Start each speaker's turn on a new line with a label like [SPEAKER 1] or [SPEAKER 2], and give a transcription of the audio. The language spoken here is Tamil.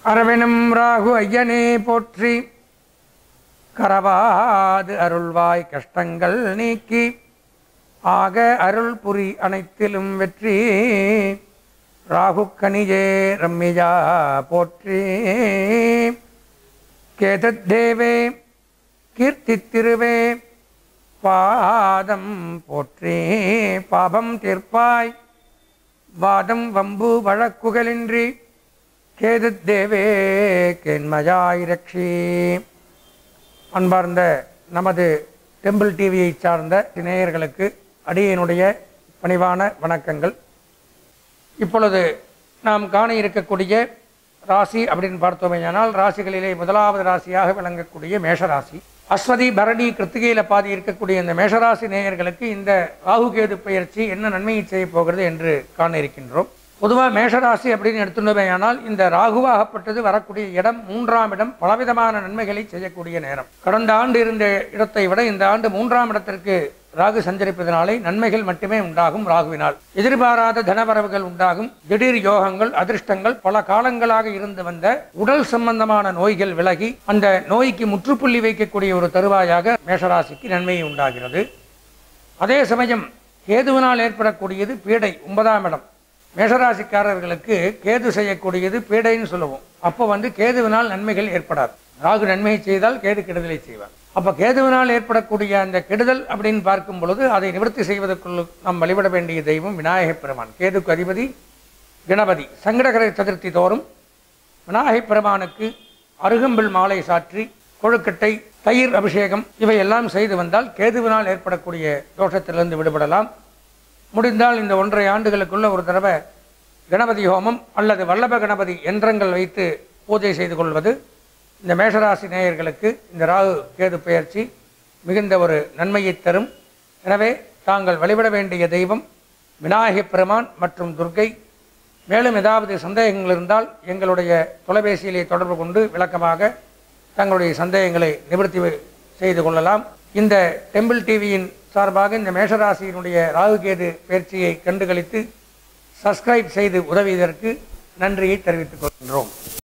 [SPEAKER 1] அரவெனும் ராகு ஐயனே போற்றி கரவாது அருள்வாய் கஷ்டங்கள் நீக்கி ஆக அருள் புரி அனைத்திலும் வெற்றி ராகு கனியே ரம்மியா போற்றி கேதத்தேவே கீர்த்தி திருவே பாதம் போற்றி பாபம் தீர்ப்பாய் வாதம் வம்பு வழக்குகளின்றி கேதுத்தேவே கேண்மயாய் ரக்ஷி அன்பார்ந்த நமது டெம்பிள் டிவியை சார்ந்த நேயர்களுக்கு அடியனுடைய பணிவான வணக்கங்கள் இப்பொழுது நாம் காண இருக்கக்கூடிய ராசி அப்படின்னு பார்த்தோமேயானால் ராசிகளிலே முதலாவது ராசியாக விளங்கக்கூடிய மேஷராசி அஸ்வதி பரணி கிருத்திகையில பாதி இருக்கக்கூடிய இந்த மேஷராசி நேயர்களுக்கு இந்த ராகுகேது பயிற்சி என்ன நன்மையை செய்ய போகிறது என்று காண இருக்கின்றோம் பொதுவாக மேஷராசி அப்படின்னு எடுத்துள்ளோமேயானால் இந்த ராகுவாகப்பட்டது வரக்கூடிய இடம் மூன்றாம் இடம் பலவிதமான நன்மைகளை செய்யக்கூடிய நேரம் கடந்த ஆண்டு இருந்த இடத்தை விட இந்த ஆண்டு மூன்றாம் இடத்திற்கு ராகு சஞ்சரிப்பதனாலே நன்மைகள் மட்டுமே உண்டாகும் ராகுவினால் எதிர்பாராத தனவரவுகள் உண்டாகும் திடீர் யோகங்கள் அதிர்ஷ்டங்கள் பல காலங்களாக இருந்து வந்த உடல் சம்பந்தமான நோய்கள் விலகி அந்த நோய்க்கு முற்றுப்புள்ளி வைக்கக்கூடிய ஒரு தருவாயாக மேஷராசிக்கு நன்மை உண்டாகிறது அதே சமயம் கேதுவினால் ஏற்படக்கூடியது பீடை ஒன்பதாம் இடம் மேஷராசிக்காரர்களுக்கு கேது செய்யக்கூடியது பீடைன்னு சொல்லுவோம் அப்போ வந்து கேதுவினால் நன்மைகள் ஏற்படாது ராகு நன்மையை செய்தால் கேது கெடுதலை செய்வார் அப்போ கேதுவினால் ஏற்படக்கூடிய அந்த கெடுதல் அப்படின்னு பார்க்கும் பொழுது அதை நிவர்த்தி செய்வதற்குள் நாம் வழிபட வேண்டிய தெய்வம் விநாயகப் பெருமான் கேதுக்கு அதிபதி கணபதி சங்கடகர சதுர்த்தி தோறும் விநாயகப் பெருமானுக்கு அருகம்பில் மாலை சாற்றி கொழுக்கட்டை தயிர் அபிஷேகம் இவையெல்லாம் செய்து வந்தால் கேதுவினால் ஏற்படக்கூடிய தோஷத்திலிருந்து விடுபடலாம் முடிந்தால் இந்த ஒன்றரை ஆண்டுகளுக்குள்ள ஒரு தடவை கணபதி ஹோமம் அல்லது வல்லப கணபதி யந்திரங்கள் வைத்து பூஜை செய்து கொள்வது இந்த மேஷராசி நேயர்களுக்கு இந்த ராகு கேது பெயர்ச்சி மிகுந்த ஒரு நன்மையை தரும் எனவே தாங்கள் வழிபட வேண்டிய தெய்வம் விநாயகப் பெருமான் மற்றும் துர்க்கை மேலும் ஏதாவது சந்தேகங்கள் இருந்தால் எங்களுடைய தொலைபேசியிலே தொடர்பு கொண்டு விளக்கமாக தங்களுடைய சந்தேகங்களை நிவர்த்தி செய்து கொள்ளலாம் இந்த டெம்பிள் டிவியின் சார்பாக இந்த மேஷராசியினுடைய ராகுகேது பயிற்சியை கண்டுகளித்து சப்ஸ்கிரைப் செய்து உதவியதற்கு நன்றியை தெரிவித்துக் கொள்கின்றோம்